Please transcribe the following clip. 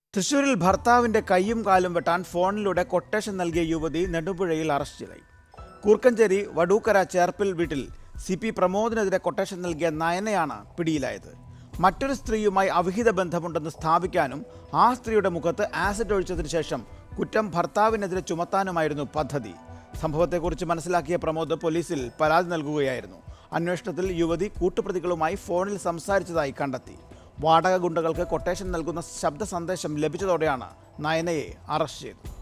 തൃശൂരിൽ ഭർത്താവിന്റെ കൈയും കാലും വെട്ടാൻ ഫോണിലൂടെ കൊട്ടേഷൻ നൽകിയ യുവതി നെടുമ്പുഴയിൽ അറസ്റ്റിലായി കൂർക്കഞ്ചേരി വടൂക്കര ചേർപ്പിൽ വീട്ടിൽ സി പി പ്രമോദിനെതിരെ കൊട്ടേഷൻ നൽകിയ നയനയാണ് പിടിയിലായത് മറ്റൊരു സ്ത്രീയുമായി അവിഹിത ബന്ധമുണ്ടെന്ന് സ്ഥാപിക്കാനും ആ സ്ത്രീയുടെ മുഖത്ത് ആസിഡ് ഒഴിച്ചതിനു ശേഷം കുറ്റം ഭർത്താവിനെതിരെ ചുമത്താനുമായിരുന്നു പദ്ധതി സംഭവത്തെക്കുറിച്ച് മനസ്സിലാക്കിയ പ്രമോദ് പോലീസിൽ പരാതി നൽകുകയായിരുന്നു അന്വേഷണത്തിൽ യുവതി കൂട്ടുപ്രതികളുമായി ഫോണിൽ സംസാരിച്ചതായി കണ്ടെത്തി വാടക ഗുണ്ടകൾക്ക് കൊട്ടേഷൻ നൽകുന്ന ശബ്ദ സന്ദേശം ലഭിച്ചതോടെയാണ് നയനയെ അറസ്റ്റ് ചെയ്തത്